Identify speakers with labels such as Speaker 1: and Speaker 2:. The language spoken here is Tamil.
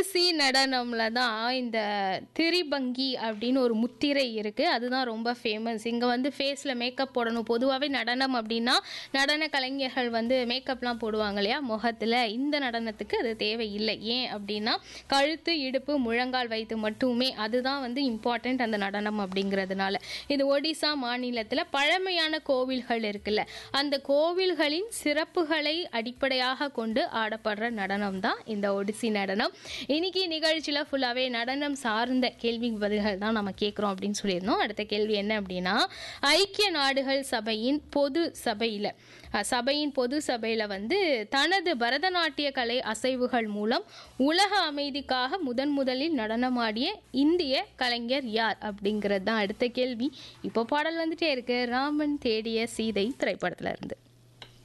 Speaker 1: ஒடிசி நடனம்ல தான் இந்த திரிபங்கி அப்படின்னு ஒரு முத்திரை இருக்கு அதுதான் ரொம்ப ஃபேமஸ் இங்க வந்து ஃபேஸ்ல மேக்கப் போடணும் பொதுவாகவே நடனம் அப்படின்னா நடன கலைஞர்கள் வந்து மேக்கப்லாம் போடுவாங்க இல்லையா முகத்துல இந்த நடனத்துக்கு அது தேவையில்லை ஏன் அப்படின்னா கழுத்து இடுப்பு முழங்கால் வைத்து மட்டுமே அதுதான் வந்து இம்பார்ட்டன்ட் அந்த நடனம் அப்படிங்கிறதுனால இது ஒடிசா மாநிலத்தில் பழமையான கோவில்கள் இருக்குல்ல அந்த கோவில்களின் சிறப்புகளை அடிப்படையாக கொண்டு ஆடப்படுற நடனம் தான் இந்த ஒடிசி நடனம் இன்னைக்கு நிகழ்ச்சியில் ஃபுல்லாகவே நடனம் சார்ந்த கேள்வி பதில்கள் தான் நம்ம கேட்குறோம் அப்படின்னு சொல்லியிருந்தோம் அடுத்த கேள்வி என்ன அப்படின்னா ஐக்கிய நாடுகள் சபையின் பொது சபையில் சபையின் பொது சபையில் வந்து தனது பரதநாட்டிய கலை அசைவுகள் மூலம் உலக அமைதிக்காக முதன் முதலில் நடனமாடிய இந்திய கலைஞர் யார் அப்படிங்கிறது தான் அடுத்த கேள்வி இப்போ பாடல் வந்துட்டே இருக்கு ராமன் தேடிய சீதை திரைப்படத்துல இருந்து